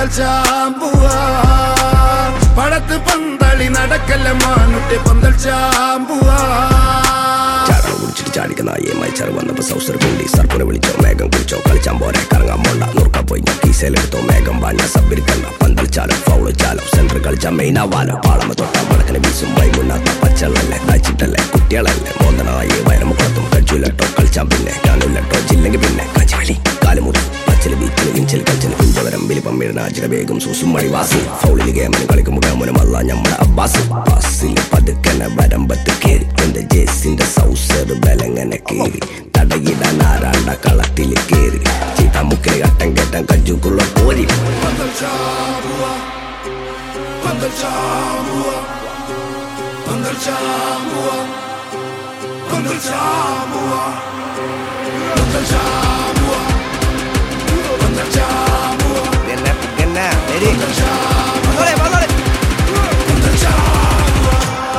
പന്തൽ ചാമ്പുവാ പടത്ത് പന്തളി നടക്കല്ല മാനുട്ടി പന്തൽ ചാമ്പുവാ ചാടാൻ കുടിച്ചിട്ട് ചാടിക്കുന്ന ഈ മത്സർ വന്നപ്പോ സൗസർ കൂടി സർപ്പുനെ വിളിച്ചോ മേഘം കുടിച്ചോ കളിച്ചാൻ പോരെ കറങ്ങാൻ പോണ്ട നുറുക്ക പോയി ഞാൻ കീസയിലെടുത്തോ മേഘം പാഞ്ഞ സബ്ബിരിക്കണ്ട പന്തൽ ചാലോ ഫൗള് ചാലോ സെന്റർ കളിച്ച മെയിനാവാലോ പാളമ തൊട്ട മടക്കനെ വീസും വൈകുന്നാത്ത പച്ചളല്ലേ തച്ചിട്ടല്ലേ കുട്ടികളല്ലേ മോന്തനായി വയറമുഖത്തും കടിച്ചില്ലട്ടോ കളിച്ചാൻ പിന്നെ ഞാനില്ലട്ടോ ജില്ലെങ്കിൽ പിന്നെ കച്ചവളി കാലുമുറി പച്ചല് ബീച്ചിൽ ഇഞ്ചിൽ കളിച്ചിന് കുഞ്ചവരം വലിപ്പം വീഴനാചിര വേഗം സൂസും മണിവാസി ഫൗളിൽ ഗേമന് കളിക്കുമ്പോൾ ഗമനമല്ല നമ്മുടെ അബ്ബാസ് ബസ്സിൽ പതുക്കനെ വരമ്പത്ത് കേറി എന്റെ ജേസിന്റെ സൗസർ ബലങ്ങനെ കേറി തടയിടാൻ ആരാണ്ട കളത്തിൽ കേറി ചീത്ത മുക്കിൽ കട്ടം കേട്ടം കജ്ജുക്കുള്ള കോരി പന്തൽ ചാമ്പുവാ പന്തൽ ചാമ്പുവാ പന്തൽ ചാമ്പുവാ പന്തൽ ചാമ്പുവാ പന്തൽ ചാമ്പുവാ പന്തൽ ചാമ്പുവാ പന്തൽ ചാമ്പുവാ പന്തൽ ചാമ്പുവാ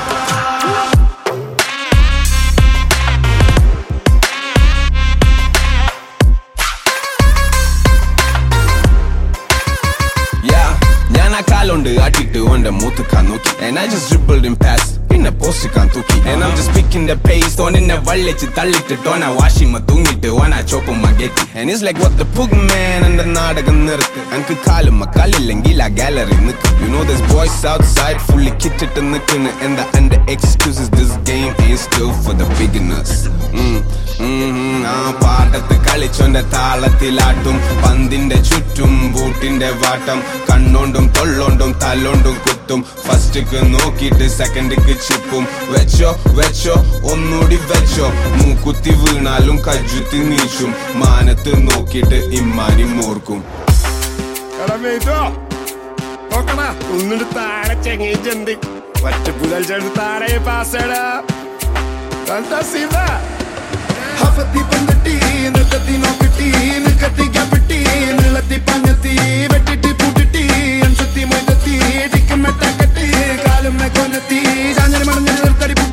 Yeah, ഞാൻ ആ കാലുണ്ട് ആട്ടിട്ട് ഓന്റെ മൂത്തുക്കാൻ നോക്കി And I just dribbled in past പിന്നെ പോസ്റ്റിക്കാൻ തൂക്കി And I'm just picking the pace ഓനെന്നെ വള്ളിച്ച് തള്ളിട്ടിട്ട് ഓന വാഷിമ തൂങ്ങിട്ട് ഓന ചോപ്പുമ്മ ഗെറ്റി And it's like what the pug man എന്റെ നാടകം നിർത്ത് എനിക്ക് കാലുമ്മ കല്ലില്ലെങ്കിൽ ആ ഗാലറി നിക്ക് You know there's boys outside fully കിറ്റിട്ട് നിൽക്കുന്നു എന്താ എന്റെ excuses this game ain't still for the beginners mm, mm, mm, ആ പാട്ടത്ത് കളിച്ചോന്റെ താളത്തിലാട്ടും പന്തിന്റെ ചുറ്റും ബൂട്ടിന്റെ വാട്ടം കണ്ണോണ്ടും തൊള്ളോണ്ടും തല്ലോണ്ടും കുത്തും ഫസ്റ്റ്ക്ക് നോക്കിയിട്ട് സെക്കൻഡ്ക്ക് ചിപ്പും വെച്ചോ വെച്ചോ ഒന്നുകൂടി വെച്ചോ മൂക്കുത്തി വീണാലും കജ്ജുത്തി നീച്ചും മാനത്ത് നോക്കിയിട്ട് ഇമ്മാനി മോർക്കും നോക്കണ ഒന്നിട്ട് താഴെ ചെങ്ങിയിട്ടുണ്ട് ഒറ്റ പുതൽ താഴെ പാസ്സടാ എന്താ ശിവ ഹഫത്തി പന്തട്ടി നൃത്തത്തി നോക്കിട്ടി നിക്കത്തി ഗ്യാപ്പിട്ടി നീളത്തി പഞ്ഞത്തി വെട്ടിട്ടി പൂട്ടിട്ടി അൻസത്തി മൊയ്തത്തി ടിക്കും മെട്ടാക്കട്ടി കാലും കൊന്നെത്തി ചാഞ്ഞരി മണഞ്ഞ നിർത്തടി